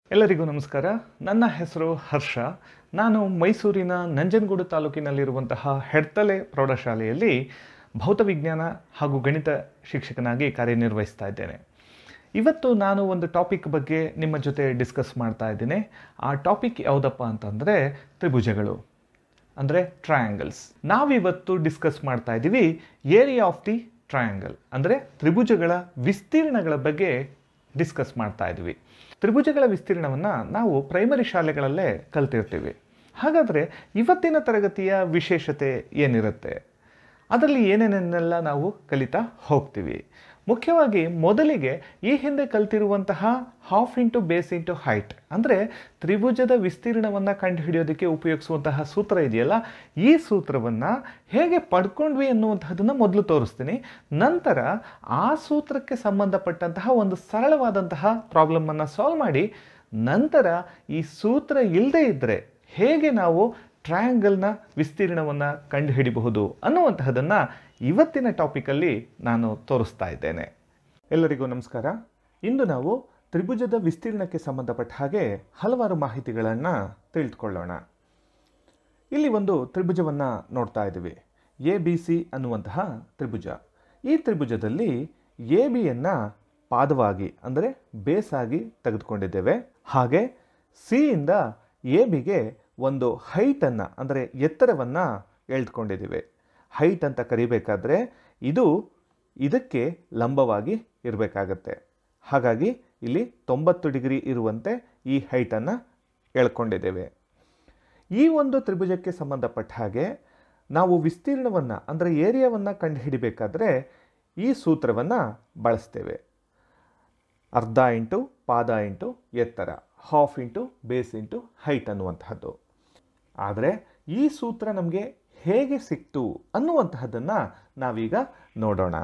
ಎಲ್ಲರಿಗೂ ನಮಸ್ಕಾರ ನನ್ನ ಹೆಸರು ಹರ್ಷ ನಾನು ಮೈಸೂರಿನ ನಂಜನಗೂಡು ತಾಲೂಕಿನಲ್ಲಿರುವಂತಹ ಹೆಡ್ತಲೆ ಪ್ರೌಢಶಾಲೆಯಲ್ಲಿ ಭೌತವಿಜ್ಞಾನ ಹಾಗೂ ಗಣಿತ ಶಿಕ್ಷಕನಾಗಿ ಕಾರ್ಯನಿರ್ವಹಿಸ್ತಾ ಇದ್ದೇನೆ ಇವತ್ತು ನಾನು ಒಂದು ಟಾಪಿಕ್ ಬಗ್ಗೆ ನಿಮ್ಮ ಜೊತೆ ಡಿಸ್ಕಸ್ ಮಾಡ್ತಾ ಇದ್ದೇನೆ ಆ ಟಾಪಿಕ್ ಯಾವುದಪ್ಪ ಅಂತಂದರೆ ತ್ರಿಭುಜಗಳು ಅಂದರೆ ಟ್ರಯಾಂಗಲ್ಸ್ ನಾವಿವತ್ತು ಡಿಸ್ಕಸ್ ಮಾಡ್ತಾ ಇದ್ದೀವಿ ಏರಿಯಾ ಆಫ್ ದಿ ಟ್ರಯಾಂಗಲ್ ಅಂದರೆ ತ್ರಿಭುಜಗಳ ವಿಸ್ತೀರ್ಣಗಳ ಬಗ್ಗೆ ಡಿಸ್ಕಸ್ ಮಾಡ್ತಾ ಇದ್ವಿ ತ್ರಿಭುಜಗಳ ವಿಸ್ತೀರ್ಣವನ್ನು ನಾವು ಪ್ರೈಮರಿ ಶಾಲೆಗಳಲ್ಲೇ ಕಲ್ತಿರ್ತೀವಿ ಹಾಗಾದರೆ ಇವತ್ತಿನ ತರಗತಿಯ ವಿಶೇಷತೆ ಏನಿರುತ್ತೆ ಅದರಲ್ಲಿ ಏನೇನೆಲ್ಲ ನಾವು ಕಲಿತಾ ಹೋಗ್ತೀವಿ ಮುಖ್ಯವಾಗಿ ಮೊದಲಿಗೆ ಈ ಹಿಂದೆ ಕಲ್ತಿರುವಂತಹ half into base into height ಅಂದರೆ ತ್ರಿಭುಜದ ವಿಸ್ತೀರ್ಣವನ್ನು ಕಂಡುಹಿಡಿಯೋದಕ್ಕೆ ಉಪಯೋಗಿಸುವಂತಹ ಸೂತ್ರ ಇದೆಯಲ್ಲ ಈ ಸೂತ್ರವನ್ನು ಹೇಗೆ ಪಡ್ಕೊಂಡ್ವಿ ಅನ್ನುವಂತಹದನ್ನು ಮೊದಲು ತೋರಿಸ್ತೀನಿ ನಂತರ ಆ ಸೂತ್ರಕ್ಕೆ ಸಂಬಂಧಪಟ್ಟಂತಹ ಒಂದು ಸರಳವಾದಂತಹ ಪ್ರಾಬ್ಲಮನ್ನು ಸಾಲ್ವ್ ಮಾಡಿ ನಂತರ ಈ ಸೂತ್ರ ಇಲ್ಲದೇ ಇದ್ದರೆ ಹೇಗೆ ನಾವು ಟ್ರಯಾಂಗಲ್ನ ವಿಸ್ತೀರ್ಣವನ್ನು ಕಂಡುಹಿಡಿಬಹುದು ಅನ್ನುವಂತಹದನ್ನು ಇವತ್ತಿನ ಟಾಪಿಕಲ್ಲಿ ನಾನು ತೋರಿಸ್ತಾ ಇದ್ದೇನೆ ಎಲ್ಲರಿಗೂ ನಮಸ್ಕಾರ ಇಂದು ನಾವು ತ್ರಿಭುಜದ ವಿಸ್ತೀರ್ಣಕ್ಕೆ ಸಂಬಂಧಪಟ್ಟ ಹಾಗೆ ಹಲವಾರು ಮಾಹಿತಿಗಳನ್ನು ತಿಳಿದುಕೊಳ್ಳೋಣ ಇಲ್ಲಿ ಒಂದು ತ್ರಿಭುಜವನ್ನು ನೋಡ್ತಾ ಇದ್ದೀವಿ ಎ ಬಿ ಸಿ ಅನ್ನುವಂತಹ ತ್ರಿಭುಜ ಈ ತ್ರಿಭುಜದಲ್ಲಿ ಎ ಬಿಯನ್ನು ಪಾದವಾಗಿ ಅಂದರೆ ಬೇಸಾಗಿ ತೆಗೆದುಕೊಂಡಿದ್ದೇವೆ ಹಾಗೆ ಸಿಯಿಂದ ಎ ಬಿಗೆ ಒಂದು ಹೈಟನ್ನು ಅಂದರೆ ಎತ್ತರವನ್ನು ಎಳೆದುಕೊಂಡಿದ್ದೀವಿ ಹೈಟ್ ಅಂತ ಕರಿಬೇಕಾದ್ರೆ ಇದು ಇದಕ್ಕೆ ಲಂಬವಾಗಿ ಇರಬೇಕಾಗತ್ತೆ ಹಾಗಾಗಿ ಇಲ್ಲಿ ತೊಂಬತ್ತು ಡಿಗ್ರಿ ಇರುವಂತೆ ಈ ಹೈಟನ್ನು ಎಳ್ಕೊಂಡಿದ್ದೇವೆ ಈ ಒಂದು ತ್ರಿಭುಜಕ್ಕೆ ಸಂಬಂಧಪಟ್ಟ ಹಾಗೆ ನಾವು ವಿಸ್ತೀರ್ಣವನ್ನು ಅಂದರೆ ಏರಿಯಾವನ್ನು ಕಂಡುಹಿಡಿಬೇಕಾದ್ರೆ ಈ ಸೂತ್ರವನ್ನು ಬಳಸ್ತೇವೆ ಅರ್ಧ ಇಂಟು ಪಾದ ಇಂಟು ಎತ್ತರ half into base into height ಅನ್ನುವಂತಹದ್ದು ಆದರೆ ಈ ಸೂತ್ರ ನಮಗೆ ಹೇಗೆ ಸಿಕ್ತು ಅನ್ನುವಂತಹದ್ದನ್ನು ನಾವೀಗ ನೋಡೋಣ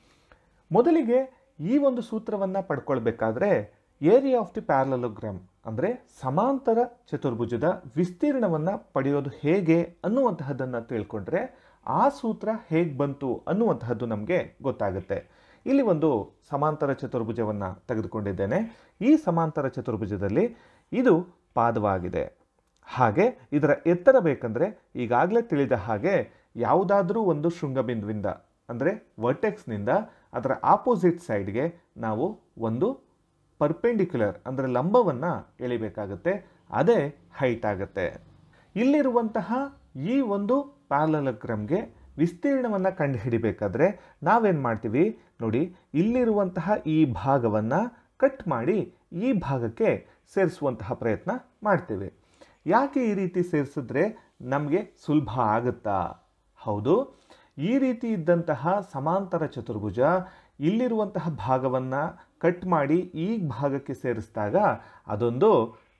ಮೊದಲಿಗೆ ಈ ಒಂದು ಸೂತ್ರವನ್ನು ಪಡ್ಕೊಳ್ಬೇಕಾದ್ರೆ ಏರಿಯಾ ಆಫ್ ದಿ ಪ್ಯಾರಲೋಗ್ರಾಮ್ ಅಂದರೆ ಸಮಾಂತರ ಚತುರ್ಭುಜದ ವಿಸ್ತೀರ್ಣವನ್ನು ಪಡೆಯೋದು ಹೇಗೆ ಅನ್ನುವಂತಹದ್ದನ್ನು ತಿಳ್ಕೊಂಡ್ರೆ ಆ ಸೂತ್ರ ಹೇಗೆ ಬಂತು ಅನ್ನುವಂತಹದ್ದು ನಮಗೆ ಗೊತ್ತಾಗುತ್ತೆ ಇಲ್ಲಿ ಒಂದು ಸಮಾಂತರ ಚತುರ್ಭುಜವನ್ನು ತೆಗೆದುಕೊಂಡಿದ್ದೇನೆ ಈ ಸಮಾಂತರ ಚತುರ್ಭುಜದಲ್ಲಿ ಇದು ಪಾದವಾಗಿದೆ ಹಾಗೆ ಇದರ ಎತ್ತರ ಬೇಕಂದರೆ ಈಗಾಗಲೇ ತಿಳಿದ ಹಾಗೆ ಯಾವುದಾದ್ರೂ ಒಂದು ಶೃಂಗಬಿಂದುವಿಂದ ಅಂದರೆ ವರ್ಟೆಕ್ಸ್ನಿಂದ ಅದರ ಆಪೋಸಿಟ್ ಸೈಡ್ಗೆ ನಾವು ಒಂದು ಪರ್ಪೆಂಡಿಕ್ಯುಲರ್ ಅಂದರೆ ಲಂಬವನ್ನು ಎಳಿಬೇಕಾಗತ್ತೆ ಅದೇ ಹೈಟ್ ಆಗುತ್ತೆ ಇಲ್ಲಿರುವಂತಹ ಈ ಒಂದು ಪ್ಯಾರಲೋಗ್ರಾಮ್ಗೆ ವಿಸ್ತೀರ್ಣವನ್ನು ಕಂಡುಹಿಡಿಬೇಕಾದ್ರೆ ನಾವೇನು ಮಾಡ್ತೀವಿ ನೋಡಿ ಇಲ್ಲಿರುವಂತಹ ಈ ಭಾಗವನ್ನು ಕಟ್ ಮಾಡಿ ಈ ಭಾಗಕ್ಕೆ ಸೇರಿಸುವಂತಹ ಪ್ರಯತ್ನ ಮಾಡ್ತೇವೆ ಯಾಕೆ ಈ ರೀತಿ ಸೇರಿಸಿದ್ರೆ ನಮಗೆ ಸುಲಭ ಆಗುತ್ತಾ ಹೌದು ಈ ರೀತಿ ಇದ್ದಂತಹ ಸಮಾಂತರ ಚತುರ್ಭುಜ ಇಲ್ಲಿರುವಂತಹ ಭಾಗವನ್ನು ಕಟ್ ಮಾಡಿ ಈ ಭಾಗಕ್ಕೆ ಸೇರಿಸಿದಾಗ ಅದೊಂದು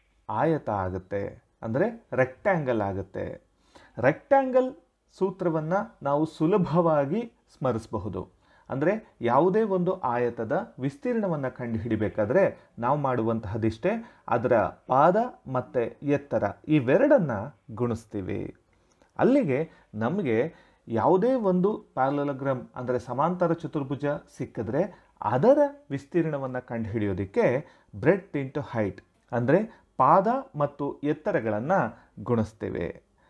ಆಯತ ಆಗುತ್ತೆ ಅಂದರೆ ರೆಕ್ಟ್ಯಾಂಗಲ್ ಆಗುತ್ತೆ ರೆಕ್ಟ್ಯಾಂಗಲ್ ಸೂತ್ರವನ್ನು ನಾವು ಸುಲಭವಾಗಿ ಸ್ಮರಿಸಬಹುದು ಅಂದರೆ ಯಾವುದೇ ಒಂದು ಆಯತದ ವಿಸ್ತೀರ್ಣವನ್ನು ಕಂಡುಹಿಡಿಬೇಕಾದ್ರೆ ನಾವು ಮಾಡುವಂತಹದಿಷ್ಟೇ ಅದರ ಪಾದ ಮತ್ತು ಎತ್ತರ ಇವೆರಡನ್ನು ಗುಣಿಸ್ತೀವಿ ಅಲ್ಲಿಗೆ ನಮಗೆ ಯಾವುದೇ ಒಂದು ಪ್ಯಾರಲೋಗ್ರಾಮ್ ಅಂದರೆ ಸಮಾಂತರ ಚತುರ್ಭುಜ ಸಿಕ್ಕಿದ್ರೆ ಅದರ ವಿಸ್ತೀರ್ಣವನ್ನು ಕಂಡುಹಿಡಿಯೋದಕ್ಕೆ ಬ್ರೆಡ್ ಇಂಟು ಹೈಟ್ ಅಂದರೆ ಪಾದ ಮತ್ತು ಎತ್ತರಗಳನ್ನು ಗುಣಿಸ್ತೇವೆ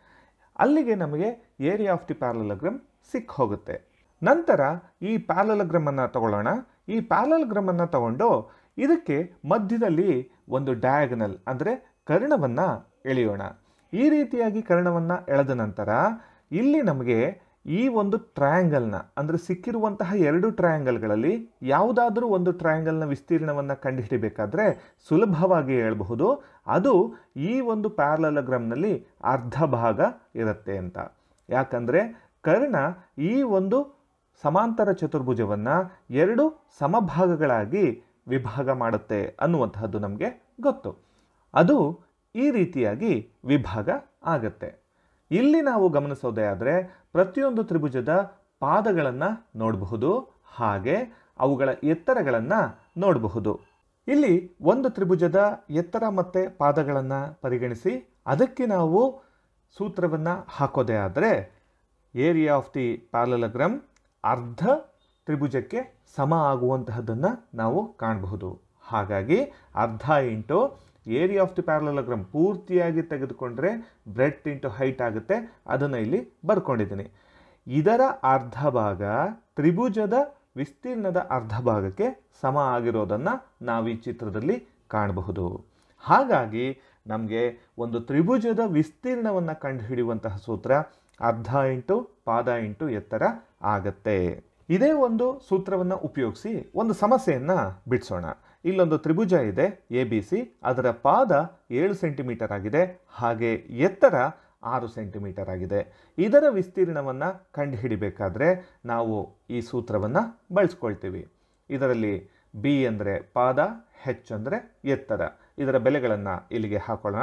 ಅಲ್ಲಿಗೆ ನಮಗೆ ಏರಿಯಾ ಆಫ್ ದಿ ಪ್ಯಾರಲೋಗ್ರಾಮ್ ಸಿಕ್ಕ ಹೋಗುತ್ತೆ ನಂತರ ಈ ಪ್ಯಾರಲೋಗ್ರಾಮನ್ನು ತಗೊಳ್ಳೋಣ ಈ ಪ್ಯಾರಲೋಗ್ರಾಮನ್ನು ತಗೊಂಡು ಇದಕ್ಕೆ ಮಧ್ಯದಲ್ಲಿ ಒಂದು ಡಯಾಗನಲ್ ಅಂದರೆ ಕರ್ಣವನ್ನು ಎಳೆಯೋಣ ಈ ರೀತಿಯಾಗಿ ಕರ್ಣವನ್ನು ಎಳೆದ ನಂತರ ಇಲ್ಲಿ ನಮಗೆ ಈ ಒಂದು ಟ್ರಯಾಂಗಲ್ನ ಅಂದರೆ ಸಿಕ್ಕಿರುವಂತಹ ಎರಡು ಟ್ರಯಾಂಗಲ್ಗಳಲ್ಲಿ ಯಾವುದಾದ್ರೂ ಒಂದು ಟ್ರಯಾಂಗಲ್ನ ವಿಸ್ತೀರ್ಣವನ್ನು ಕಂಡುಹಿಡಿಬೇಕಾದ್ರೆ ಸುಲಭವಾಗಿ ಹೇಳಬಹುದು ಅದು ಈ ಒಂದು ಪ್ಯಾರಲೋಗ್ರಾಮ್ನಲ್ಲಿ ಅರ್ಧ ಭಾಗ ಇರುತ್ತೆ ಅಂತ ಯಾಕಂದರೆ ಕರ್ಣ ಈ ಒಂದು ಸಮಾಂತರ ಚತುರ್ಭುಜವನ್ನು ಎರಡು ಸಮಭಾಗಗಳಾಗಿ ವಿಭಾಗ ಮಾಡುತ್ತೆ ಅನ್ನುವಂತಹದ್ದು ನಮಗೆ ಗೊತ್ತು ಅದು ಈ ರೀತಿಯಾಗಿ ವಿಭಾಗ ಆಗತ್ತೆ ಇಲ್ಲಿ ನಾವು ಗಮನಿಸೋದೇ ಆದರೆ ಪ್ರತಿಯೊಂದು ತ್ರಿಭುಜದ ಪಾದಗಳನ್ನು ನೋಡಬಹುದು ಹಾಗೆ ಅವುಗಳ ಎತ್ತರಗಳನ್ನು ನೋಡಬಹುದು ಇಲ್ಲಿ ಒಂದು ತ್ರಿಭುಜದ ಎತ್ತರ ಮತ್ತು ಪಾದಗಳನ್ನು ಪರಿಗಣಿಸಿ ಅದಕ್ಕೆ ನಾವು ಸೂತ್ರವನ್ನು ಹಾಕೋದೇ ಆದರೆ ಏರಿಯಾ ಆಫ್ ದಿ ಪ್ಯಾರಲೋಗ್ರಾಮ್ ಅರ್ಧ ತ್ರಿಭುಜಕ್ಕೆ ಸಮ ಆಗುವಂತಹದ್ದನ್ನು ನಾವು ಕಾಣಬಹುದು ಹಾಗಾಗಿ ಅರ್ಧ into area of the parallelogram ಪೂರ್ತಿಯಾಗಿ ತೆಗೆದುಕೊಂಡ್ರೆ ಬ್ರೆಡ್ ಇಂಟು ಹೈಟ್ ಆಗುತ್ತೆ ಅದನ್ನು ಇಲ್ಲಿ ಬರ್ಕೊಂಡಿದ್ದೀನಿ ಇದರ ಅರ್ಧ ಭಾಗ ತ್ರಿಭುಜದ ವಿಸ್ತೀರ್ಣದ ಅರ್ಧ ಭಾಗಕ್ಕೆ ಸಮ ಆಗಿರೋದನ್ನು ನಾವು ಈ ಚಿತ್ರದಲ್ಲಿ ಕಾಣಬಹುದು ಹಾಗಾಗಿ ನಮಗೆ ಒಂದು ತ್ರಿಭುಜದ ವಿಸ್ತೀರ್ಣವನ್ನು ಕಂಡುಹಿಡಿಯುವಂತಹ ಸೂತ್ರ ಅರ್ಧ ಇಂಟು ಪಾದ ಇಂಟು ಎತ್ತರ ಆಗತ್ತೆ ಇದೇ ಒಂದು ಸೂತ್ರವನ್ನು ಉಪಯೋಗಿಸಿ ಒಂದು ಸಮಸ್ಯೆಯನ್ನು ಬಿಡಿಸೋಣ ಇಲ್ಲೊಂದು ತ್ರಿಭುಜ ಇದೆ ಎ ಬಿ ಸಿ ಅದರ ಪಾದ ಏಳು ಸೆಂಟಿಮೀಟರ್ ಆಗಿದೆ ಹಾಗೆ ಎತ್ತರ ಆರು ಸೆಂಟಿಮೀಟರ್ ಆಗಿದೆ ಇದರ ವಿಸ್ತೀರ್ಣವನ್ನು ಕಂಡುಹಿಡಿಬೇಕಾದ್ರೆ ನಾವು ಈ ಸೂತ್ರವನ್ನು ಬಳಸ್ಕೊಳ್ತೀವಿ ಇದರಲ್ಲಿ ಬಿ ಅಂದರೆ ಪಾದ ಹೆಚ್ ಅಂದರೆ ಎತ್ತರ ಇದರ ಬೆಲೆಗಳನ್ನು ಇಲ್ಲಿಗೆ ಹಾಕೊಳ್ಳೋಣ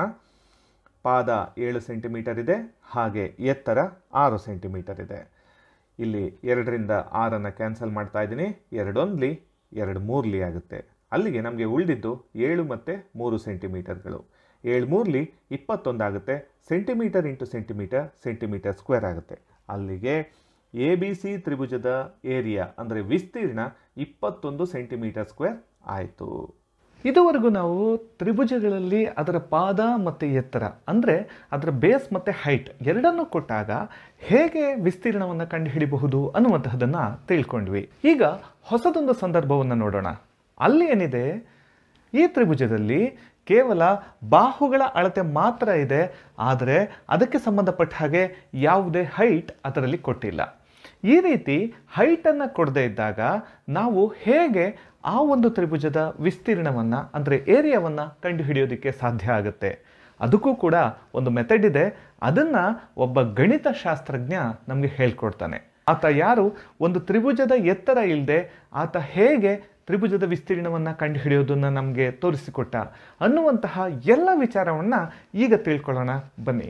ಪಾದ ಏಳು ಸೆಂಟಿಮೀಟರ್ ಇದೆ ಹಾಗೆ ಎತ್ತರ ಆರು ಸೆಂಟಿಮೀಟರ್ ಇದೆ ಇಲ್ಲಿ ಎರಡರಿಂದ ಆರನ್ನು ಕ್ಯಾನ್ಸಲ್ ಮಾಡ್ತಾ ಇದ್ದೀನಿ ಎರಡೊಂದ್ಲಿ ಎರಡು ಮೂರ್ಲಿ ಆಗುತ್ತೆ ಅಲ್ಲಿಗೆ ನಮಗೆ ಉಳಿದಿದ್ದು ಏಳು ಮತ್ತು ಮೂರು ಸೆಂಟಿಮೀಟರ್ಗಳು ಏಳು ಮೂರ್ಲಿ ಇಪ್ಪತ್ತೊಂದಾಗುತ್ತೆ centimetre into centimetre centimetre square ಆಗುತ್ತೆ ಅಲ್ಲಿಗೆ ಎ ಬಿ ಸಿ ತ್ರಿಭುಜದ ಏರಿಯಾ ಅಂದರೆ ವಿಸ್ತೀರ್ಣ ಇಪ್ಪತ್ತೊಂದು ಸೆಂಟಿಮೀಟರ್ ಸ್ಕ್ವೇರ್ ಆಯಿತು ಇದುವರೆಗೂ ನಾವು ತ್ರಿಭುಜಗಳಲ್ಲಿ ಅದರ ಪಾದ ಮತ್ತು ಎತ್ತರ ಅಂದರೆ ಅದರ ಬೇಸ್ ಮತ್ತು ಹೈಟ್ ಎರಡನ್ನೂ ಕೊಟ್ಟಾಗ ಹೇಗೆ ವಿಸ್ತೀರ್ಣವನ್ನು ಕಂಡುಹಿಡಿಬಹುದು ಅನ್ನುವಂತಹದನ್ನು ತಿಳ್ಕೊಂಡ್ವಿ ಈಗ ಹೊಸದೊಂದು ಸಂದರ್ಭವನ್ನು ನೋಡೋಣ ಅಲ್ಲಿ ಏನಿದೆ ಈ ತ್ರಿಭುಜದಲ್ಲಿ ಕೇವಲ ಬಾಹುಗಳ ಅಳತೆ ಮಾತ್ರ ಇದೆ ಆದರೆ ಅದಕ್ಕೆ ಸಂಬಂಧಪಟ್ಟ ಹಾಗೆ ಯಾವುದೇ ಹೈಟ್ ಅದರಲ್ಲಿ ಕೊಟ್ಟಿಲ್ಲ ಈ ರೀತಿ ಹೈಟನ್ನು ಕೊಡದೇ ಇದ್ದಾಗ ನಾವು ಹೇಗೆ ಆ ಒಂದು ತ್ರಿಭುಜದ ವಿಸ್ತೀರ್ಣವನ್ನು ಅಂದರೆ ಏರಿಯಾವನ್ನು ಕಂಡುಹಿಡಿಯೋದಕ್ಕೆ ಸಾಧ್ಯ ಆಗುತ್ತೆ ಅದಕ್ಕೂ ಕೂಡ ಒಂದು ಮೆಥಡ್ ಇದೆ ಅದನ್ನು ಒಬ್ಬ ಗಣಿತ ಶಾಸ್ತ್ರಜ್ಞ ನಮಗೆ ಹೇಳ್ಕೊಡ್ತಾನೆ ಆತ ಯಾರು ಒಂದು ತ್ರಿಭುಜದ ಎತ್ತರ ಇಲ್ಲದೆ ಆತ ಹೇಗೆ ತ್ರಿಭುಜದ ವಿಸ್ತೀರ್ಣವನ್ನು ಕಂಡುಹಿಡಿಯೋದನ್ನು ನಮಗೆ ತೋರಿಸಿಕೊಟ್ಟ ಅನ್ನುವಂತಹ ಎಲ್ಲ ವಿಚಾರವನ್ನು ಈಗ ತಿಳ್ಕೊಳ್ಳೋಣ ಬನ್ನಿ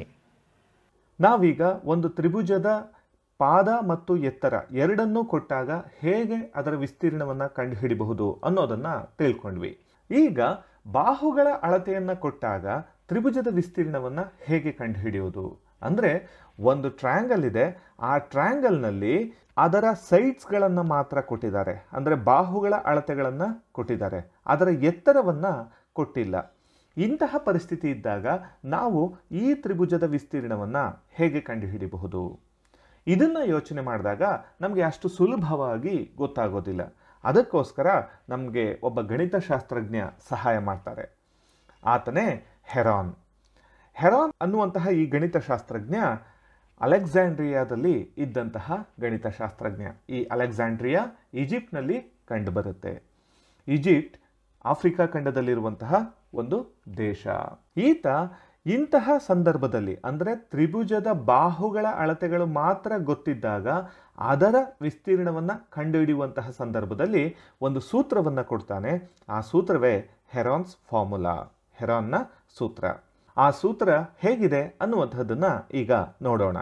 ನಾವೀಗ ಒಂದು ತ್ರಿಭುಜದ ಪಾದ ಮತ್ತು ಎತ್ತರ ಎರಡನ್ನೂ ಕೊಟ್ಟಾಗ ಹೇಗೆ ಅದರ ವಿಸ್ತೀರ್ಣವನ್ನು ಕಂಡುಹಿಡಿಬಹುದು ಅನ್ನೋದನ್ನು ತಿಳ್ಕೊಂಡ್ವಿ ಈಗ ಬಾಹುಗಳ ಅಳತೆಯನ್ನು ಕೊಟ್ಟಾಗ ತ್ರಿಭುಜದ ವಿಸ್ತೀರ್ಣವನ್ನು ಹೇಗೆ ಕಂಡುಹಿಡಿಯೋದು ಅಂದರೆ ಒಂದು ಟ್ರ್ಯಾಂಗಲ್ ಇದೆ ಆ ಟ್ರ್ಯಾಂಗಲ್ನಲ್ಲಿ ಅದರ ಸೈಡ್ಸ್ಗಳನ್ನು ಮಾತ್ರ ಕೊಟ್ಟಿದ್ದಾರೆ ಅಂದರೆ ಬಾಹುಗಳ ಅಳತೆಗಳನ್ನು ಕೊಟ್ಟಿದ್ದಾರೆ ಅದರ ಎತ್ತರವನ್ನು ಕೊಟ್ಟಿಲ್ಲ ಇಂತಹ ಪರಿಸ್ಥಿತಿ ಇದ್ದಾಗ ನಾವು ಈ ತ್ರಿಭುಜದ ವಿಸ್ತೀರ್ಣವನ್ನು ಹೇಗೆ ಕಂಡುಹಿಡಿಯಬಹುದು ಇದನ್ನು ಯೋಚನೆ ಮಾಡಿದಾಗ ನಮಗೆ ಅಷ್ಟು ಸುಲಭವಾಗಿ ಗೊತ್ತಾಗೋದಿಲ್ಲ ಅದಕ್ಕೋಸ್ಕರ ನಮಗೆ ಒಬ್ಬ ಗಣಿತಶಾಸ್ತ್ರಜ್ಞ ಸಹಾಯ ಮಾಡ್ತಾರೆ ಆತನೇ ಹೆರಾನ್ ಹೆರಾನ್ ಅನ್ನುವಂತಹ ಈ ಗಣಿತಶಾಸ್ತ್ರಜ್ಞ ಅಲೆಕ್ಸಾಂಡ್ರಿಯಾದಲ್ಲಿ ಇದ್ದಂತಹ ಗಣಿತಶಾಸ್ತ್ರಜ್ಞ ಈ ಅಲೆಕ್ಸಾಂಡ್ರಿಯಾ ಈಜಿಪ್ಟ್ನಲ್ಲಿ ಕಂಡುಬರುತ್ತೆ ಈಜಿಪ್ಟ್ ಆಫ್ರಿಕಾ ಖಂಡದಲ್ಲಿರುವಂತಹ ಒಂದು ದೇಶ ಈತ ಇಂತಹ ಸಂದರ್ಭದಲ್ಲಿ ಅಂದರೆ ತ್ರಿಭುಜದ ಬಾಹುಗಳ ಅಳತೆಗಳು ಮಾತ್ರ ಗೊತ್ತಿದ್ದಾಗ ಅದರ ವಿಸ್ತೀರ್ಣವನ್ನು ಕಂಡುಹಿಡಿಯುವಂತಹ ಸಂದರ್ಭದಲ್ಲಿ ಒಂದು ಸೂತ್ರವನ್ನು ಕೊಡ್ತಾನೆ ಆ ಸೂತ್ರವೇ ಹೆರಾನ್ಸ್ ಫಾರ್ಮುಲಾ ಹೆರಾನ್ನ ಸೂತ್ರ ಆ ಸೂತ್ರ ಹೇಗಿದೆ ಅನ್ನುವಂಥದ್ದನ್ನು ಈಗ ನೋಡೋಣ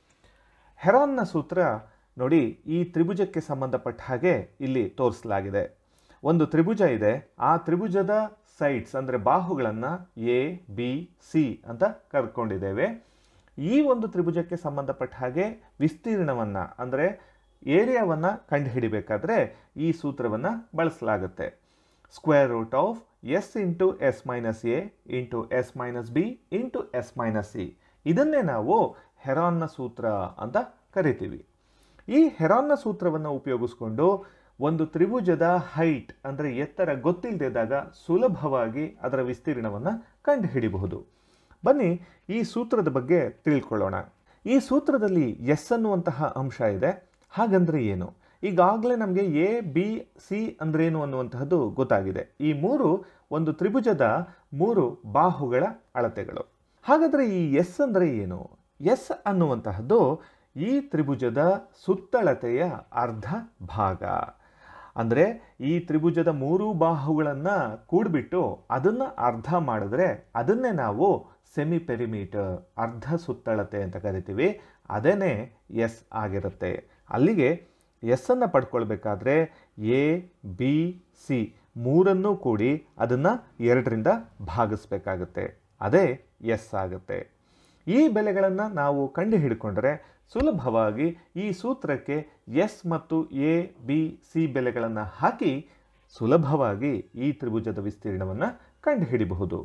ಹೆರಾನ್ನ ಸೂತ್ರ ನೋಡಿ ಈ ತ್ರಿಭುಜಕ್ಕೆ ಸಂಬಂಧಪಟ್ಟ ಹಾಗೆ ಇಲ್ಲಿ ತೋರಿಸಲಾಗಿದೆ ಒಂದು ತ್ರಿಭುಜ ಇದೆ ಆ ತ್ರಿಭುಜದ ಸೈಡ್ಸ್ ಅಂದರೆ ಬಾಹುಗಳನ್ನು ಎ ಬಿ ಸಿ ಅಂತ ಕರ್ಕೊಂಡಿದ್ದೇವೆ ಈ ಒಂದು ತ್ರಿಭುಜಕ್ಕೆ ಸಂಬಂಧಪಟ್ಟ ಹಾಗೆ ವಿಸ್ತೀರ್ಣವನ್ನು ಅಂದರೆ ಏರಿಯಾವನ್ನು ಕಂಡುಹಿಡಿಬೇಕಾದ್ರೆ ಈ ಸೂತ್ರವನ್ನು ಬಳಸಲಾಗುತ್ತೆ square root of S into S minus A into S minus B into S minus C ಇದನ್ನೇ ನಾವು ಹೆರಾನ್ನ ಸೂತ್ರ ಅಂತ ಕರಿತೀವಿ ಈ ಹೆರಾನ್ನ ಸೂತ್ರವನ್ನು ಉಪಯೋಗಿಸ್ಕೊಂಡು ಒಂದು ತ್ರಿಭುಜದ ಹೈಟ್ ಅಂದರೆ ಎತ್ತರ ಗೊತ್ತಿಲ್ಲದಿದ್ದಾಗ ಸುಲಭವಾಗಿ ಅದರ ವಿಸ್ತೀರ್ಣವನ್ನು ಕಂಡುಹಿಡಿಬಹುದು ಬನ್ನಿ ಈ ಸೂತ್ರದ ಬಗ್ಗೆ ತಿಳ್ಕೊಳ್ಳೋಣ ಈ ಸೂತ್ರದಲ್ಲಿ ಎಸ್ ಅನ್ನುವಂತಹ ಅಂಶ ಇದೆ ಹಾಗಂದ್ರೆ ಏನು ಈಗಾಗಲೇ ನಮಗೆ ಎ ಬಿ ಸಿ ಅಂದ್ರೇನು ಅನ್ನುವಂತಹದ್ದು ಗೊತ್ತಾಗಿದೆ ಈ ಮೂರು ಒಂದು ತ್ರಿಭುಜದ ಮೂರು ಬಾಹುಗಳ ಅಳತೆಗಳು ಹಾಗಾದರೆ ಈ ಎಸ್ ಅಂದರೆ ಏನು ಎಸ್ ಅನ್ನುವಂತಹದ್ದು ಈ ತ್ರಿಭುಜದ ಸುತ್ತಳತೆಯ ಅರ್ಧ ಭಾಗ ಅಂದರೆ ಈ ತ್ರಿಭುಜದ ಮೂರು ಬಾಹುಗಳನ್ನು ಕೂಡಿಬಿಟ್ಟು ಅದನ್ನು ಅರ್ಧ ಮಾಡಿದ್ರೆ ಅದನ್ನೇ ನಾವು ಸೆಮಿ ಪೆರಿಮೀಟರ್ ಅರ್ಧ ಸುತ್ತಳತೆ ಅಂತ ಕರಿತೀವಿ ಅದೇನೇ ಎಸ್ ಆಗಿರುತ್ತೆ ಅಲ್ಲಿಗೆ ಎಸ್ ಅನ್ನು ಪಡ್ಕೊಳ್ಬೇಕಾದ್ರೆ ಎ ಬಿ ಸಿ ಮೂರನ್ನೂ ಕೂಡಿ ಅದನ್ನು ಎರಡರಿಂದ ಭಾಗಿಸ್ಬೇಕಾಗುತ್ತೆ ಅದೇ ಎಸ್ ಆಗುತ್ತೆ ಈ ಬೆಲೆಗಳನ್ನು ನಾವು ಕಂಡು ಹಿಡ್ಕೊಂಡ್ರೆ ಸುಲಭವಾಗಿ ಈ ಸೂತ್ರಕ್ಕೆ ಎಸ್ ಮತ್ತು ಎ ಬಿ ಸಿ ಬೆಲೆಗಳನ್ನು ಹಾಕಿ ಸುಲಭವಾಗಿ ಈ ತ್ರಿಭುಜದ ವಿಸ್ತೀರ್ಣವನ್ನು ಕಂಡುಹಿಡಿಬಹುದು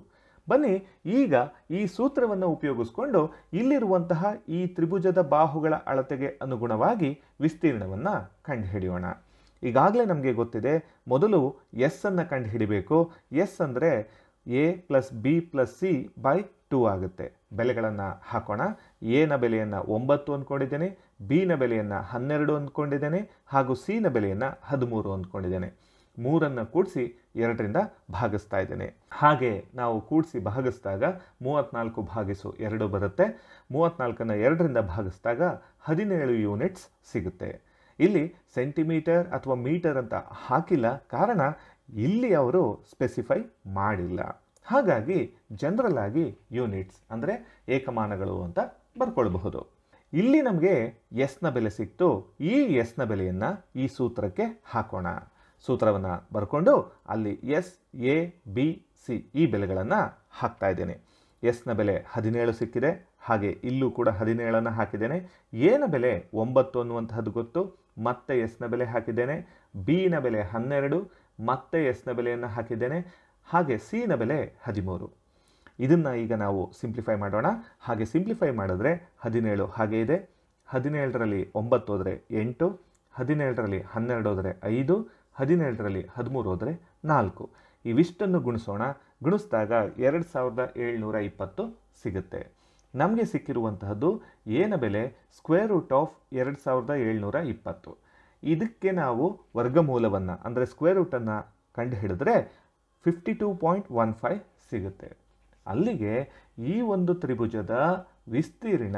ಬನ್ನಿ ಈಗ ಈ ಸೂತ್ರವನ್ನು ಉಪಯೋಗಿಸ್ಕೊಂಡು ಇಲ್ಲಿರುವಂತಹ ಈ ತ್ರಿಭುಜದ ಬಾಹುಗಳ ಅಳತೆಗೆ ಅನುಗುಣವಾಗಿ ವಿಸ್ತೀರ್ಣವನ್ನು ಕಂಡುಹಿಡಿಯೋಣ ಈಗಾಗಲೇ ನಮಗೆ ಗೊತ್ತಿದೆ ಮೊದಲು ಎಸ್ ಅನ್ನು ಕಂಡುಹಿಡಿಬೇಕು ಎಸ್ ಅಂದರೆ A plus B plus C by two ಆಗುತ್ತೆ ಬೆಲೆಗಳನ್ನು ಹಾಕೋಣ ಎನ ಬೆಲೆಯನ್ನು ಒಂಬತ್ತು ಅಂದ್ಕೊಂಡಿದ್ದೇನೆ ಬಿನ ಬೆಲೆಯನ್ನು ಹನ್ನೆರಡು ಅಂದ್ಕೊಂಡಿದ್ದೇನೆ ಹಾಗೂ ಸಿನ ಬೆಲೆಯನ್ನು ಹದಿಮೂರು ಅಂದ್ಕೊಂಡಿದ್ದೇನೆ ಮೂರನ್ನು ಕೂಡಿಸಿ ಎರಡರಿಂದ ಭಾಗಿಸ್ತಾ ಇದ್ದೇನೆ ಹಾಗೆ ನಾವು ಕೂಡಿಸಿ ಭಾಗಿಸಿದಾಗ ಮೂವತ್ತ್ನಾಲ್ಕು ಭಾಗಿಸು ಎರಡು ಬರುತ್ತೆ ಮೂವತ್ತ್ನಾಲ್ಕನ್ನು ಎರಡರಿಂದ ಭಾಗಿಸಿದಾಗ ಹದಿನೇಳು ಯೂನಿಟ್ಸ್ ಸಿಗುತ್ತೆ ಇಲ್ಲಿ ಸೆಂಟಿಮೀಟರ್ ಅಥವಾ ಮೀಟರ್ ಅಂತ ಹಾಕಿಲ್ಲ ಕಾರಣ ಇಲ್ಲಿ ಅವರು ಸ್ಪೆಸಿಫೈ ಮಾಡಿಲ್ಲ ಹಾಗಾಗಿ ಜನರಲ್ ಆಗಿ ಯೂನಿಟ್ಸ್ ಅಂದರೆ ಏಕಮಾನಗಳು ಅಂತ ಬರ್ಕೊಳ್ಬಹುದು ಇಲ್ಲಿ ನಮಗೆ ಎಸ್ನ ಬೆಲೆ ಸಿಕ್ತು ಈ ಎಸ್ನ ಬೆಲೆಯನ್ನು ಈ ಸೂತ್ರಕ್ಕೆ ಹಾಕೋಣ ಸೂತ್ರವನ್ನು ಬರ್ಕೊಂಡು ಅಲ್ಲಿ ಎಸ್ ಎ ಬಿ ಸಿ ಈ ಬೆಲೆಗಳನ್ನು ಹಾಕ್ತಾ ಇದ್ದೇನೆ ಎಸ್ನ ಬೆಲೆ ಹದಿನೇಳು ಸಿಕ್ಕಿದೆ ಹಾಗೆ ಇಲ್ಲೂ ಕೂಡ ಹದಿನೇಳನ್ನು ಹಾಕಿದ್ದೇನೆ ಎನ ಬೆಲೆ ಒಂಬತ್ತು ಅನ್ನುವಂತಹದ್ದು ಗೊತ್ತು ಮತ್ತೆ ಎಸ್ನ ಬೆಲೆ ಹಾಕಿದ್ದೇನೆ ಬಿನ ಬೆಲೆ ಹನ್ನೆರಡು ಮತ್ತೆ ಎಸ್ನ ಬೆಲೆಯನ್ನು ಹಾಕಿದ್ದೇನೆ ಹಾಗೆ ಸಿನ ಬೆಲೆ ಹದಿಮೂರು ಇದನ್ನು ಈಗ ನಾವು ಸಿಂಪ್ಲಿಫೈ ಮಾಡೋಣ ಹಾಗೆ ಸಿಂಪ್ಲಿಫೈ ಮಾಡಿದ್ರೆ ಹದಿನೇಳು ಹಾಗೆ ಇದೆ ಹದಿನೇಳರಲ್ಲಿ ಒಂಬತ್ತು ಹೋದರೆ ಎಂಟು ಹದಿನೇಳರಲ್ಲಿ ಹನ್ನೆರಡು ಹೋದರೆ ಐದು ಹದಿನೇಳರಲ್ಲಿ ಹದಿಮೂರು ಹೋದರೆ ನಾಲ್ಕು ಇವಿಷ್ಟನ್ನು ಗುಣಿಸೋಣ ಗುಣಿಸಿದಾಗ ಎರಡು ಸಾವಿರದ ಏಳ್ನೂರ ಇಪ್ಪತ್ತು ಸಿಗುತ್ತೆ ನಮಗೆ ಸಿಕ್ಕಿರುವಂತಹದ್ದು ಏನ ಬೆಲೆ ಸ್ಕ್ವೇರ್ ರೂಟ್ ಆಫ್ ಎರಡು ಸಾವಿರದ ಏಳ್ನೂರ ಇಪ್ಪತ್ತು ಇದಕ್ಕೆ ನಾವು ವರ್ಗಮೂಲವನ್ನು ಅಂದರೆ ಸ್ಕ್ವೇರ್ ರೂಟನ್ನು ಕಂಡು ಹಿಡಿದ್ರೆ fifty two point one five ಸಿಗುತ್ತೆ ಅಲ್ಲಿಗೆ ಈ ಒಂದು ತ್ರಿಭುಜದ ವಿಸ್ತೀರ್ಣ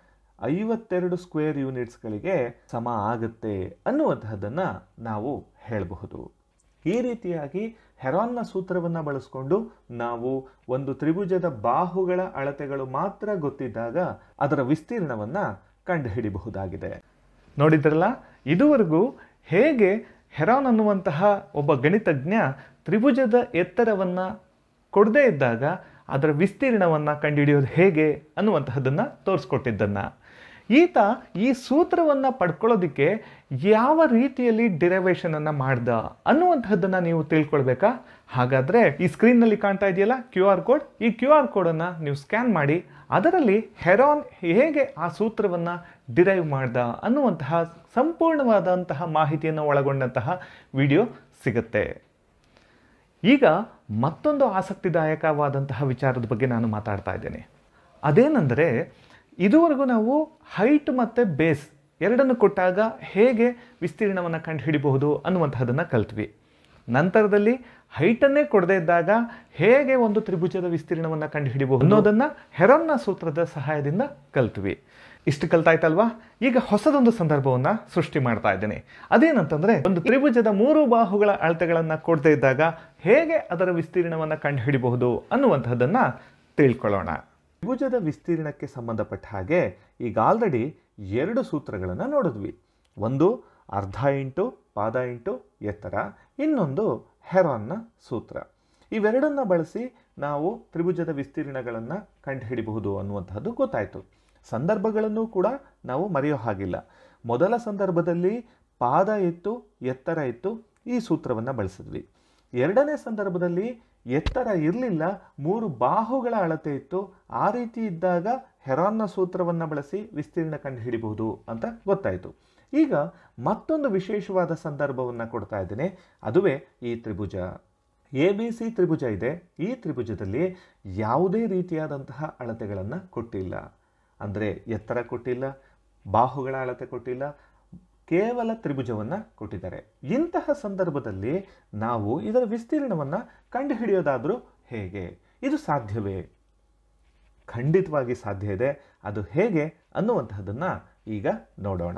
ಐವತ್ತೆರಡು ಸ್ಕ್ವೇರ್ ಯೂನಿಟ್ಸ್ಗಳಿಗೆ ಸಮ ಆಗುತ್ತೆ ಅನ್ನುವಂತಹದ್ದನ್ನು ನಾವು ಹೇಳಬಹುದು ಈ ರೀತಿಯಾಗಿ ಹೆರಾನ್ನ ಸೂತ್ರವನ್ನು ಬಳಸಿಕೊಂಡು ನಾವು ಒಂದು ತ್ರಿಭುಜದ ಬಾಹುಗಳ ಅಳತೆಗಳು ಮಾತ್ರ ಗೊತ್ತಿದ್ದಾಗ ಅದರ ವಿಸ್ತೀರ್ಣವನ್ನು ಕಂಡುಹಿಡಿಬಹುದಾಗಿದೆ ನೋಡಿದ್ರಲ್ಲ ಇದುವರೆಗೂ ಹೇಗೆ ಹೆರಾನ್ ಅನ್ನುವಂತಹ ಒಬ್ಬ ಗಣಿತಜ್ಞ ತ್ರಿಭುಜದ ಎತ್ತರವನ್ನು ಕೊಡದೇ ಇದ್ದಾಗ ಅದರ ವಿಸ್ತೀರ್ಣವನ್ನು ಕಂಡುಹಿಡಿಯೋದು ಹೇಗೆ ಅನ್ನುವಂತಹದ್ದನ್ನು ತೋರಿಸ್ಕೊಟ್ಟಿದ್ದನ್ನು ಈತ ಈ ಸೂತ್ರವನ್ನು ಪಡ್ಕೊಳ್ಳೋದಕ್ಕೆ ಯಾವ ರೀತಿಯಲ್ಲಿ ಡಿರೈವೇಷನನ್ನು ಮಾಡ್ದ ಅನ್ನುವಂಥದ್ದನ್ನು ನೀವು ತಿಳ್ಕೊಳ್ಬೇಕಾ ಹಾಗಾದರೆ ಈ ಸ್ಕ್ರೀನ್ನಲ್ಲಿ ಕಾಣ್ತಾ ಇದೆಯಲ್ಲ ಕ್ಯೂ ಆರ್ ಕೋಡ್ ಈ ಕ್ಯೂ ಆರ್ ಕೋಡನ್ನು ನೀವು ಸ್ಕ್ಯಾನ್ ಮಾಡಿ ಅದರಲ್ಲಿ ಹೆರಾನ್ ಹೇಗೆ ಆ ಸೂತ್ರವನ್ನು ಡಿರೈವ್ ಮಾಡ್ದ ಅನ್ನುವಂತಹ ಸಂಪೂರ್ಣವಾದಂತಹ ಮಾಹಿತಿಯನ್ನು ಒಳಗೊಂಡಂತಹ ವಿಡಿಯೋ ಸಿಗುತ್ತೆ ಈಗ ಮತ್ತೊಂದು ಆಸಕ್ತಿದಾಯಕವಾದಂತಹ ವಿಚಾರದ ಬಗ್ಗೆ ನಾನು ಮಾತಾಡ್ತಾ ಇದ್ದೇನೆ ಅದೇನೆಂದರೆ ಇದುವರೆಗೂ ನಾವು ಹೈಟ್ ಮತ್ತು ಬೇಸ್ ಎರಡನ್ನು ಕೊಟ್ಟಾಗ ಹೇಗೆ ವಿಸ್ತೀರ್ಣವನ್ನು ಕಂಡುಹಿಡಿಬಹುದು ಅನ್ನುವಂತಹದನ್ನು ಕಲ್ತ್ವಿ ನಂತರದಲ್ಲಿ ಹೈಟನ್ನೇ ಕೊಡದೇ ಇದ್ದಾಗ ಹೇಗೆ ಒಂದು ತ್ರಿಭುಜದ ವಿಸ್ತೀರ್ಣವನ್ನು ಕಂಡುಹಿಡಿಬಹುದು ಅನ್ನೋದನ್ನು ಹೆರನ್ನ ಸೂತ್ರದ ಸಹಾಯದಿಂದ ಕಲ್ತ್ವಿ ಇಷ್ಟು ಕಲ್ತಾಯ್ತಲ್ವಾ ಈಗ ಹೊಸದೊಂದು ಸಂದರ್ಭವನ್ನು ಸೃಷ್ಟಿ ಮಾಡ್ತಾ ಇದ್ದೇನೆ ಅದೇನಂತಂದ್ರೆ ಒಂದು ತ್ರಿಭುಜದ ಮೂರು ಬಾಹುಗಳ ಅಳತೆಗಳನ್ನು ಕೊಡದೇ ಇದ್ದಾಗ ಹೇಗೆ ಅದರ ವಿಸ್ತೀರ್ಣವನ್ನು ಕಂಡುಹಿಡಿಬಹುದು ಅನ್ನುವಂಥದ್ದನ್ನು ತಿಳ್ಕೊಳ್ಳೋಣ ತ್ರಿಭುಜದ ವಿಸ್ತೀರ್ಣಕ್ಕೆ ಸಂಬಂಧಪಟ್ಟ ಹಾಗೆ ಈಗ ಆಲ್ರೆಡಿ ಎರಡು ಸೂತ್ರಗಳನ್ನು ನೋಡಿದ್ವಿ ಒಂದು ಅರ್ಧ ಇಂಟು ಪಾದ ಇಂಟು ಎತ್ತರ ಇನ್ನೊಂದು ಹೆರಾನ್ನ ಸೂತ್ರ ಇವೆರಡನ್ನ ಬಳಸಿ ನಾವು ತ್ರಿಭುಜದ ವಿಸ್ತೀರ್ಣಗಳನ್ನು ಕಂಡುಹಿಡಿಬಹುದು ಅನ್ನುವಂಥದ್ದು ಗೊತ್ತಾಯಿತು ಸಂದರ್ಭಗಳನ್ನು ಕೂಡ ನಾವು ಮರೆಯೋ ಹಾಗಿಲ್ಲ ಮೊದಲ ಸಂದರ್ಭದಲ್ಲಿ ಪಾದ ಇತ್ತು ಎತ್ತರ ಇತ್ತು ಈ ಸೂತ್ರವನ್ನು ಬಳಸಿದ್ವಿ ಎರಡನೇ ಸಂದರ್ಭದಲ್ಲಿ ಎತ್ತರ ಇರಲಿಲ್ಲ ಮೂರು ಬಾಹುಗಳ ಅಳತೆ ಇತ್ತು ಆ ರೀತಿ ಇದ್ದಾಗ ಹೆರಾನ್ನ ಸೂತ್ರವನ್ನು ಬಳಸಿ ವಿಸ್ತೀರ್ಣ ಕಂಡುಹಿಡಿಬಹುದು ಅಂತ ಗೊತ್ತಾಯಿತು ಈಗ ಮತ್ತೊಂದು ವಿಶೇಷವಾದ ಸಂದರ್ಭವನ್ನು ಕೊಡ್ತಾ ಇದ್ದೇನೆ ಅದುವೇ ಈ ತ್ರಿಭುಜ ಎ ಬಿ ಸಿ ತ್ರಿಭುಜ ಇದೆ ಈ ತ್ರಿಭುಜದಲ್ಲಿ ಯಾವುದೇ ರೀತಿಯಾದಂತಹ ಅಳತೆಗಳನ್ನು ಕೊಟ್ಟಿಲ್ಲ ಅಂದರೆ ಎತ್ತರ ಕೊಟ್ಟಿಲ್ಲ ಬಾಹುಗಳ ಅಳತೆ ಕೊಟ್ಟಿಲ್ಲ ಕೇವಲ ತ್ರಿಭುಜವನ್ನು ಕೊಟ್ಟಿದ್ದಾರೆ ಇಂತಹ ಸಂದರ್ಭದಲ್ಲಿ ನಾವು ಇದರ ವಿಸ್ತೀರ್ಣವನ್ನು ಕಂಡುಹಿಡಿಯೋದಾದರೂ ಹೇಗೆ ಇದು ಸಾಧ್ಯವೇ ಖಂಡಿತವಾಗಿ ಸಾಧ್ಯ ಇದೆ ಅದು ಹೇಗೆ ಅನ್ನುವಂತಹದನ್ನು ಈಗ ನೋಡೋಣ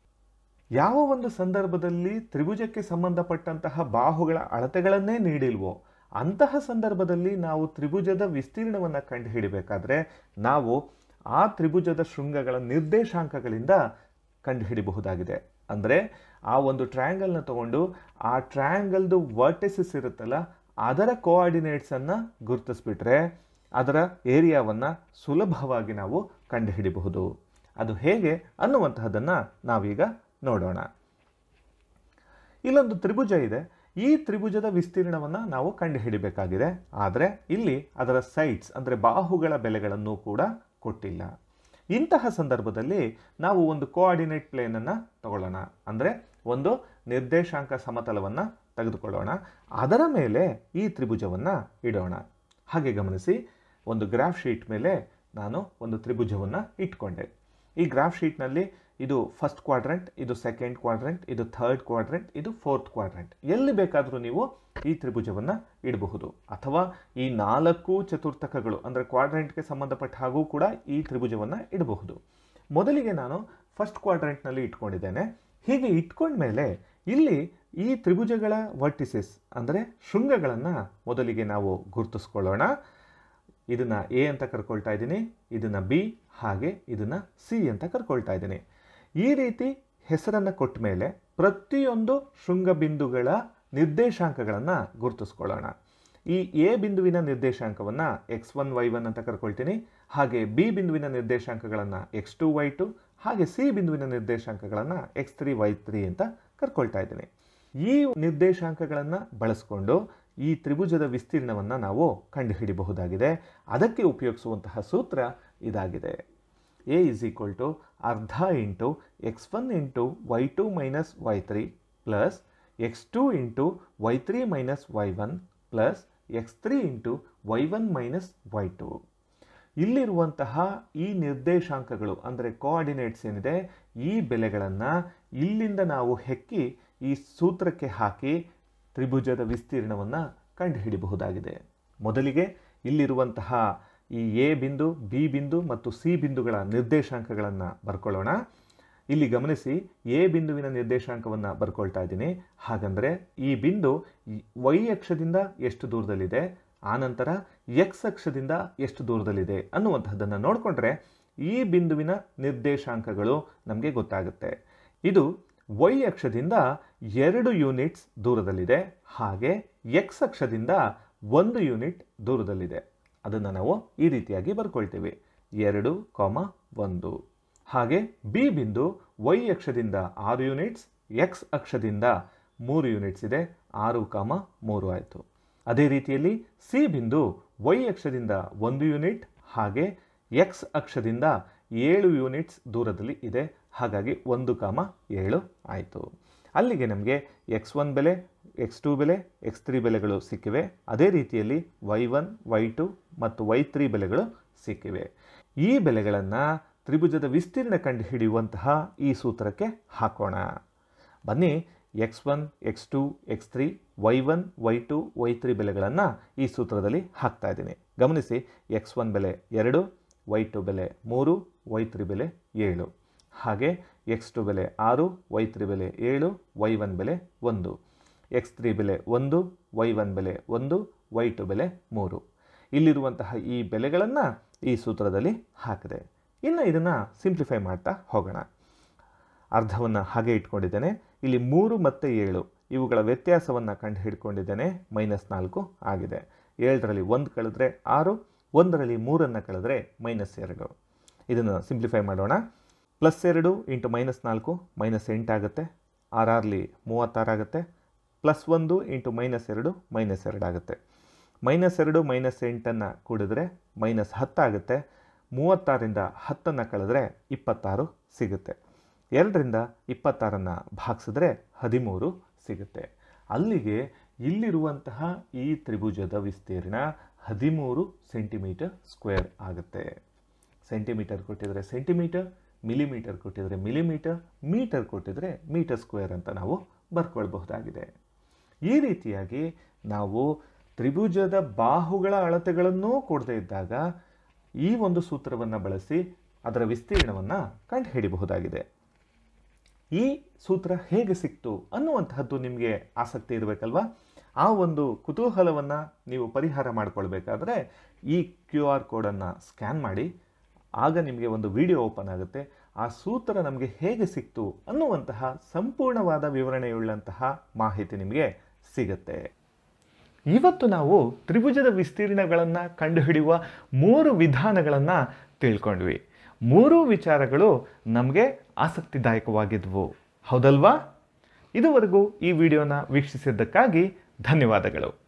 ಯಾವ ಒಂದು ಸಂದರ್ಭದಲ್ಲಿ ತ್ರಿಭುಜಕ್ಕೆ ಸಂಬಂಧಪಟ್ಟಂತಹ ಬಾಹುಗಳ ಅಳತೆಗಳನ್ನೇ ನೀಡಿಲ್ವೋ ಅಂತಹ ಸಂದರ್ಭದಲ್ಲಿ ನಾವು ತ್ರಿಭುಜದ ವಿಸ್ತೀರ್ಣವನ್ನು ಕಂಡುಹಿಡಿಬೇಕಾದ್ರೆ ನಾವು ಆ ತ್ರಿಭುಜದ ಶೃಂಗಗಳ ನಿರ್ದೇಶಾಂಕಗಳಿಂದ ಕಂಡುಹಿಡಿಬಹುದಾಗಿದೆ ಅಂದರೆ ಆ ಒಂದು ಟ್ರಯಾಂಗಲ್ನ ತಗೊಂಡು ಆ ಟ್ರಯಾಂಗಲ್ದು ವರ್ಟಿಸಿಸ್ ಇರುತ್ತಲ್ಲ ಅದರ ಕೋಆರ್ಡಿನೇಟ್ಸನ್ನು ಗುರುತಿಸ್ಬಿಟ್ರೆ ಅದರ ಏರಿಯಾವನ್ನು ಸುಲಭವಾಗಿ ನಾವು ಕಂಡುಹಿಡಿಬಹುದು ಅದು ಹೇಗೆ ಅನ್ನುವಂತಹದ್ದನ್ನು ನಾವೀಗ ನೋಡೋಣ ಇಲ್ಲೊಂದು ತ್ರಿಭುಜ ಇದೆ ಈ ತ್ರಿಭುಜದ ವಿಸ್ತೀರ್ಣವನ್ನು ನಾವು ಕಂಡುಹಿಡಿಬೇಕಾಗಿದೆ ಆದರೆ ಇಲ್ಲಿ ಅದರ ಸೈಡ್ಸ್ ಅಂದರೆ ಬಾಹುಗಳ ಬೆಲೆಗಳನ್ನು ಕೂಡ ಕೊಟ್ಟಿಲ್ಲ ಇಂತಹ ಸಂದರ್ಭದಲ್ಲಿ ನಾವು ಒಂದು ಕೋಆರ್ಡಿನೇಟ್ ಪ್ಲೇನನ್ನು ತಗೊಳ್ಳೋಣ ಅಂದರೆ ಒಂದು ನಿರ್ದೇಶಾಂಕ ಸಮತಲವನ್ನು ತೆಗೆದುಕೊಳ್ಳೋಣ ಅದರ ಮೇಲೆ ಈ ತ್ರಿಭುಜವನ್ನು ಇಡೋಣ ಹಾಗೆ ಗಮನಿಸಿ ಒಂದು ಗ್ರಾಫ್ ಶೀಟ್ ಮೇಲೆ ನಾನು ಒಂದು ತ್ರಿಭುಜವನ್ನು ಇಟ್ಕೊಂಡೆ ಈ ಗ್ರಾಫ್ ಶೀಟ್ನಲ್ಲಿ ಇದು ಫಸ್ಟ್ ಕ್ವಾಡ್ರೆಂಟ್ ಇದು ಸೆಕೆಂಡ್ ಕ್ವಾಡ್ರೆಂಟ್ ಇದು ಥರ್ಡ್ ಕ್ವಾಡ್ರೆಂಟ್ ಇದು ಫೋರ್ತ್ ಕ್ವಾಡ್ರೆಂಟ್ ಎಲ್ಲಿ ಬೇಕಾದರೂ ನೀವು ಈ ತ್ರಿಭುಜವನ್ನು ಇಡಬಹುದು ಅಥವಾ ಈ ನಾಲ್ಕು ಚತುರ್ಥಕಗಳು ಅಂದರೆ ಕ್ವಾಡ್ರೆಂಟ್ಗೆ ಸಂಬಂಧಪಟ್ಟ ಹಾಗೂ ಕೂಡ ಈ ತ್ರಿಭುಜವನ್ನು ಇಡಬಹುದು ಮೊದಲಿಗೆ ನಾನು ಫಸ್ಟ್ ಕ್ವಾಡ್ರೆಂಟ್ನಲ್ಲಿ ಇಟ್ಕೊಂಡಿದ್ದೇನೆ ಹೀಗೆ ಇಟ್ಕೊಂಡ್ಮೇಲೆ ಇಲ್ಲಿ ಈ ತ್ರಿಭುಜಗಳ ವರ್ಟಿಸಸ್ ಅಂದರೆ ಶೃಂಗಗಳನ್ನು ಮೊದಲಿಗೆ ನಾವು ಗುರುತಿಸ್ಕೊಳ್ಳೋಣ ಇದನ್ನು ಎ ಅಂತ ಕರ್ಕೊಳ್ತಾ ಇದ್ದೀನಿ ಇದನ್ನು ಬಿ ಹಾಗೆ ಇದನ್ನು ಸಿ ಅಂತ ಕರ್ಕೊಳ್ತಾ ಇದ್ದೀನಿ ಈ ರೀತಿ ಹೆಸರನ್ನು ಕೊಟ್ಟ ಮೇಲೆ ಪ್ರತಿಯೊಂದು ಶೃಂಗ ಬಿಂದುಗಳ ನಿರ್ದೇಶಾಂಕಗಳನ್ನು ಗುರುತಿಸ್ಕೊಳ್ಳೋಣ ಈ ಎ ಬಿಂದುವಿನ ನಿರ್ದೇಶಾಂಕವನ್ನು ಎಕ್ಸ್ ಒನ್ ವೈ ಒನ್ ಅಂತ ಕರ್ಕೊಳ್ತೀನಿ ಹಾಗೆ ಬಿ ಬಿಂದುವಿನ ನಿರ್ದೇಶಾಂಕಗಳನ್ನು ಎಕ್ಸ್ ಟು ವೈ ಟು ಹಾಗೆ ಸಿ ಬಿಂದುವಿನ ನಿರ್ದೇಶಾಂಕಗಳನ್ನು ಎಕ್ಸ್ ತ್ರೀ ವೈ ತ್ರೀ ಅಂತ ಕರ್ಕೊಳ್ತಾ ಇದ್ದೀನಿ ಈ ನಿರ್ದೇಶಾಂಕಗಳನ್ನು ಬಳಸ್ಕೊಂಡು ಈ ತ್ರಿಭುಜದ ವಿಸ್ತೀರ್ಣವನ್ನು ನಾವು ಕಂಡುಹಿಡಿಯಬಹುದಾಗಿದೆ ಅದಕ್ಕೆ ಉಪಯೋಗಿಸುವಂತಹ ಸೂತ್ರ ಇದಾಗಿದೆ ಎ ಇಸ್ ಈಕ್ವಲ್ ಟು ಅರ್ಧ into X one into Y two minus Y three plus X two into Y three minus Y one plus X three into Y one minus Y two ಇಲ್ಲಿರುವಂತಹ ಈ ನಿರ್ದೇಶಾಂಕಗಳು ಅಂದರೆ coordinates ಏನಿದೆ ಈ ಬೆಲೆಗಳನ್ನು ಇಲ್ಲಿಂದ ನಾವು ಹೆಕ್ಕಿ ಈ ಸೂತ್ರಕ್ಕೆ ಹಾಕಿ ತ್ರಿಭುಜದ ವಿಸ್ತೀರ್ಣವನ್ನು ಕಂಡುಹಿಡಿಯಬಹುದಾಗಿದೆ ಮೊದಲಿಗೆ ಇಲ್ಲಿರುವಂತಹ ಈ ಎ ಬಿಂದು ಬಿ ಬಿಂದು ಮತ್ತು ಸಿ ಬಿಂದುಗಳ ನಿರ್ದೇಶಾಂಕಗಳನ್ನು ಬರ್ಕೊಳ್ಳೋಣ ಇಲ್ಲಿ ಗಮನಿಸಿ ಎ ಬಿಂದುವಿನ ನಿರ್ದೇಶಾಂಕವನ್ನು ಬರ್ಕೊಳ್ತಾ ಇದ್ದೀನಿ ಹಾಗಂದರೆ ಈ ಬಿಂದು ವೈ ಅಕ್ಷದಿಂದ ಎಷ್ಟು ದೂರದಲ್ಲಿದೆ ಆನಂತರ ಎಕ್ಸ್ ಅಕ್ಷದಿಂದ ಎಷ್ಟು ದೂರದಲ್ಲಿದೆ ಅನ್ನುವಂಥದ್ದನ್ನು ನೋಡಿಕೊಂಡ್ರೆ ಈ ಬಿಂದುವಿನ ನಿರ್ದೇಶಾಂಕಗಳು ನಮಗೆ ಗೊತ್ತಾಗುತ್ತೆ ಇದು ವೈ ಅಕ್ಷದಿಂದ ಎರಡು ಯೂನಿಟ್ಸ್ ದೂರದಲ್ಲಿದೆ ಹಾಗೆ ಎಕ್ಸ್ ಅಕ್ಷದಿಂದ ಒಂದು ಯೂನಿಟ್ ದೂರದಲ್ಲಿದೆ ಅದನ್ನು ನಾವು ಈ ರೀತಿಯಾಗಿ ಬರ್ಕೊಳ್ತೀವಿ ಎರಡು ಕಾಮ ಒಂದು ಹಾಗೆ ಬಿ ಬಿಂದು ವೈ ಅಕ್ಷದಿಂದ ಆರು ಯೂನಿಟ್ಸ್ ಎಕ್ಸ್ ಅಕ್ಷದಿಂದ ಮೂರು ಯೂನಿಟ್ಸ್ ಇದೆ ಆರು ಕಾಮ ಮೂರು ಆಯಿತು ಅದೇ ರೀತಿಯಲ್ಲಿ ಸಿ ಬಿಂದು ವೈ ಅಕ್ಷದಿಂದ ಒಂದು ಯೂನಿಟ್ ಹಾಗೆ ಎಕ್ಸ್ ಅಕ್ಷದಿಂದ ಏಳು ಯೂನಿಟ್ಸ್ ದೂರದಲ್ಲಿ ಇದೆ ಹಾಗಾಗಿ ಒಂದು ಕಾಮ ಏಳು ಆಯಿತು ಅಲ್ಲಿಗೆ ನಮಗೆ ಎಕ್ಸ್ ಒನ್ ಬೆಲೆ ಎಕ್ಸ್ ಟು ಬೆಲೆ ಎಕ್ಸ್ ತ್ರೀ ಬೆಲೆಗಳು ಸಿಕ್ಕಿವೆ ಅದೇ ರೀತಿಯಲ್ಲಿ ವೈ ಒನ್ ವೈ ಟು ಮತ್ತು ವೈ ತ್ರೀ ಬೆಲೆಗಳು ಸಿಕ್ಕಿವೆ ಈ ಬೆಲೆಗಳನ್ನು ತ್ರಿಭುಜದ ವಿಸ್ತೀರ್ಣ ಕಂಡುಹಿಡಿಯುವಂತಹ ಈ ಸೂತ್ರಕ್ಕೆ ಹಾಕೋಣ ಬನ್ನಿ X one X two X three Y one Y two Y three ಬೆಲೆಗಳನ್ನು ಈ ಸೂತ್ರದಲ್ಲಿ ಹಾಕ್ತಾ ಇದ್ದೀನಿ ಗಮನಿಸಿ ಎಕ್ಸ್ ಒನ್ ಬೆಲೆ ಎರಡು ವೈ ಟು ಬೆಲೆ ಮೂರು ವೈ ತ್ರೀ ಬೆಲೆ ಏಳು ಹಾಗೆ ಎಕ್ಸ್ ಟು ಬೆಲೆ ಆರು ವೈ ತ್ರೀ ಬೆಲೆ ಏಳು ವೈ ಒನ್ ಬೆಲೆ ಒಂದು ಎಕ್ಸ್ ತ್ರೀ ಬೆಲೆ ಒಂದು ವೈ ಒನ್ ಬೆಲೆ ಒಂದು ವೈ ಟು ಬೆಲೆ ಮೂರು ಇಲ್ಲಿರುವಂತಹ ಈ ಬೆಲೆಗಳನ್ನು ಈ ಸೂತ್ರದಲ್ಲಿ ಹಾಕಿದೆ ಇನ್ನು ಇದನ್ನು ಸಿಂಪ್ಲಿಫೈ ಮಾಡ್ತಾ ಹೋಗೋಣ ಅರ್ಧವನ್ನು ಹಾಗೆ ಇಟ್ಕೊಂಡಿದ್ದೇನೆ ಇಲ್ಲಿ ಮೂರು ಮತ್ತು ಏಳು ಇವುಗಳ ವ್ಯತ್ಯಾಸವನ್ನು ಕಂಡು ಹಿಡ್ಕೊಂಡಿದ್ದೇನೆ ಮೈನಸ್ ನಾಲ್ಕು ಆಗಿದೆ ಏಳರಲ್ಲಿ ಒಂದು ಕಳೆದ್ರೆ ಆರು ಒಂದರಲ್ಲಿ ಮೂರನ್ನು ಕಳೆದ್ರೆ ಮೈನಸ್ ಎರಡು ಇದನ್ನು ಸಿಂಪ್ಲಿಫೈ ಮಾಡೋಣ ಪ್ಲಸ್ ಎರಡು ಇಂಟು ಮೈನಸ್ ನಾಲ್ಕು ಮೈನಸ್ ಎಂಟಾಗುತ್ತೆ ಆರಾರ್ಲಿ ಮೂವತ್ತಾರಾಗುತ್ತೆ ಪ್ಲಸ್ ಒಂದು ಇಂಟು ಮೈನಸ್ ಎರಡು ಮೈನಸ್ ಎರಡಾಗುತ್ತೆ ಮೈನಸ್ ಎರಡು ಮೈನಸ್ ಎಂಟನ್ನು ಕೂಡಿದ್ರೆ ಮೈನಸ್ ಹತ್ತಾಗುತ್ತೆ ಮೂವತ್ತಾರರಿಂದ ಹತ್ತನ್ನು ಕಳೆದ್ರೆ ಇಪ್ಪತ್ತಾರು ಸಿಗುತ್ತೆ ಎರಡರಿಂದ ಇಪ್ಪತ್ತಾರನ್ನು ಭಾಗಿಸಿದ್ರೆ ಹದಿಮೂರು ಸಿಗುತ್ತೆ ಅಲ್ಲಿಗೆ ಇಲ್ಲಿರುವಂತಹ ಈ ತ್ರಿಭುಜದ ವಿಸ್ತೀರ್ಣ ಹದಿಮೂರು ಸೆಂಟಿಮೀಟರ್ ಸ್ಕ್ವೇರ್ ಆಗುತ್ತೆ ಸೆಂಟಿಮೀಟರ್ ಕೊಟ್ಟಿದ್ರೆ ಸೆಂಟಿಮೀಟರ್ ಮಿಲಿಮೀಟರ್ ಕೊಟ್ಟಿದ್ರೆ ಮಿಲಿಮೀಟರ್ ಮೀಟರ್ ಕೊಟ್ಟಿದ್ರೆ ಮೀಟರ್ ಸ್ಕ್ವೇರ್ ಅಂತ ನಾವು ಬರ್ಕೊಳ್ಬಹುದಾಗಿದೆ ಈ ರೀತಿಯಾಗಿ ನಾವು ತ್ರಿಭುಜದ ಬಾಹುಗಳ ಅಳತೆಗಳನ್ನೂ ಕೊಡದೇ ಇದ್ದಾಗ ಈ ಒಂದು ಸೂತ್ರವನ್ನು ಬಳಸಿ ಅದರ ವಿಸ್ತೀರ್ಣವನ್ನು ಕಂಡುಹಿಡಿಯಬಹುದಾಗಿದೆ ಈ ಸೂತ್ರ ಹೇಗೆ ಸಿಕ್ತು ಅನ್ನುವಂತಹದ್ದು ನಿಮಗೆ ಆಸಕ್ತಿ ಇರಬೇಕಲ್ವಾ ಆ ಒಂದು ಕುತೂಹಲವನ್ನು ನೀವು ಪರಿಹಾರ ಮಾಡಿಕೊಳ್ಬೇಕಾದ್ರೆ ಈ ಕ್ಯೂ ಆರ್ ಕೋಡನ್ನು ಸ್ಕ್ಯಾನ್ ಮಾಡಿ ಆಗ ನಿಮಗೆ ಒಂದು ವಿಡಿಯೋ ಓಪನ್ ಆಗುತ್ತೆ ಆ ಸೂತ್ರ ನಮಗೆ ಹೇಗೆ ಸಿಕ್ತು ಅನ್ನುವಂತಹ ಸಂಪೂರ್ಣವಾದ ವಿವರಣೆಯುಳ್ಳಂತಹ ಮಾಹಿತಿ ನಿಮಗೆ ಸಿಗುತ್ತೆ ಇವತ್ತು ನಾವು ತ್ರಿಭುಜದ ವಿಸ್ತೀರ್ಣಗಳನ್ನು ಕಂಡುಹಿಡಿಯುವ ಮೂರು ವಿಧಾನಗಳನ್ನು ತಿಳ್ಕೊಂಡ್ವಿ ಮೂರೂ ವಿಚಾರಗಳು ನಮಗೆ ಆಸಕ್ತಿದಾಯಕವಾಗಿದ್ವು ಹೌದಲ್ವಾ ಇದುವರೆಗೂ ಈ ವಿಡಿಯೋನ ವೀಕ್ಷಿಸಿದ್ದಕ್ಕಾಗಿ ಧನ್ಯವಾದಗಳು